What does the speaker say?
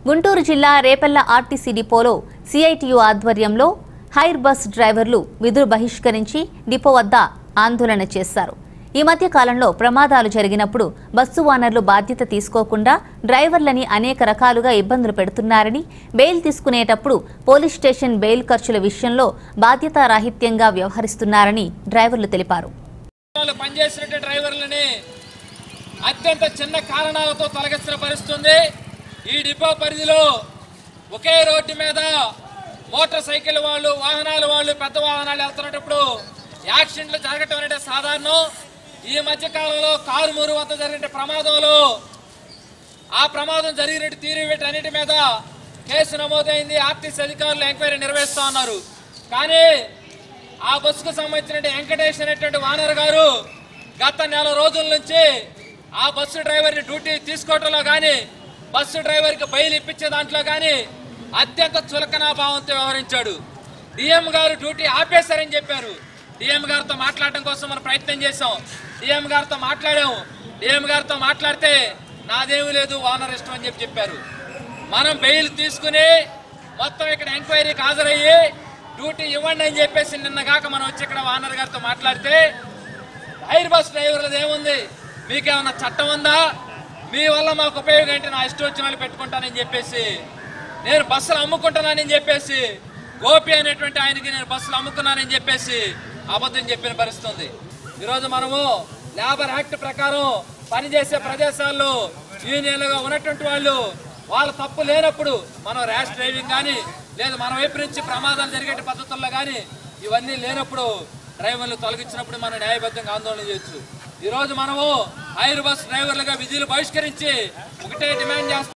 గుంటూరు జిల్లా రేపల్ల ఆర్టీసీ డిపోలో సిఐటియు ఆధ్వర్యంలో హైర్ బస్ డ్రైవర్లు విధులు బహిష్కరించి డిపో వద్ద ఆందోళన చేశారు ఈ మధ్య కాలంలో ప్రమాదాలు జరిగినప్పుడు బస్సు ఓనర్లు బాధ్యత తీసుకోకుండా డ్రైవర్లని అనేక రకాలుగా ఇబ్బందులు పెడుతున్నారని బెయిల్ తీసుకునేటప్పుడు పోలీస్ స్టేషన్ బెయిల్ ఖర్చుల విషయంలో బాధ్యతారాహిత్యంగా వ్యవహరిస్తున్నారని డ్రైవర్లు తెలిపారు వాళ్ళు పనిచేసినట్టు డ్రైవర్లని అత్యంత చిన్న కారణాలతో తొలగించిన పరిస్థితుంది ఈ డిపో పరిధిలో ఒకే రోడ్డు మీద మోటార్ సైకిల్ వాళ్ళు వాహనాలు వాళ్ళు పెద్ద వాహనాలు వెళ్తున్నప్పుడు యాక్సిడెంట్లు జరగటం అనేది సాధారణం ఈ మధ్య కాలంలో కారు మూరు వద్ద జరిగిన ప్రమాదంలో ఆ ప్రమాదం జరిగినట్టు తీరు వీటన్నిటి మీద కేసు నమోదైంది ఆర్టీసీ అధికారులు ఎంక్వైరీ నిర్వహిస్తా ఉన్నారు కానీ ఆ బస్సుకు సంబంధించిన వెంకటేష్ అనేటువంటి వానర్ గారు గత నెల రోజుల నుంచి ఆ బస్సు డ్రైవర్ని డ్యూటీ తీసుకోవడంలో కానీ బస్సు డ్రైవర్కి బయలు ఇప్పించే దాంట్లో కానీ అత్యంత చులకనా భావంతో వ్యవహరించాడు డిఎం గారు డ్యూటీ ఆపేశారని చెప్పారు డిఎం గారితో మాట్లాడడం కోసం మనం ప్రయత్నం చేసాం డిఎం గారితో మాట్లాడాము డిఎం గారితో మాట్లాడితే నాదేమీ లేదు ఓనర్ ఇష్టం అని చెప్పి చెప్పారు మనం బెయిల్ తీసుకుని మొత్తం ఇక్కడ ఎంక్వైరీకి హాజరయ్యి డ్యూటీ ఇవ్వండి అని చెప్పేసి నిన్నగాక మనం వచ్చి ఇక్కడ ఓనర్ గారితో మాట్లాడితే హైర్ బస్ డ్రైవర్లది ఏముంది మీకేమన్నా చట్టం ఉందా మీ వల్ల మాకు ఉపయోగం ఏంటి నా ఇష్టం వచ్చిన వాళ్ళు పెట్టుకుంటానని చెప్పేసి నేను బస్సులు అమ్ముకుంటున్నానని చెప్పేసి గోపి అనేటువంటి ఆయనకి నేను బస్సులు అమ్ముకున్నానని చెప్పేసి అబద్ధం చెప్పిన పరిస్థితి ఉంది ఈరోజు మనము లేబర్ యాక్ట్ ప్రకారం పనిచేసే ప్రదేశాల్లో యూనియన్లుగా ఉన్నటువంటి వాళ్ళు వాళ్ళ తప్పు లేనప్పుడు మనం ర్యాష్ డ్రైవింగ్ కానీ లేదా మన వైపు నుంచి ప్రమాదాలు జరిగే పద్ధతుల్లో కానీ ఇవన్నీ లేనప్పుడు డ్రైవర్లు తొలగించినప్పుడు మనం న్యాయబద్ధంగా ఆందోళన చేయొచ్చు ఈరోజు మనము హైర్ బస్ డ్రైవర్లుగా విధులు బహిష్కరించి ఒకటే డిమాండ్ చేస్తాం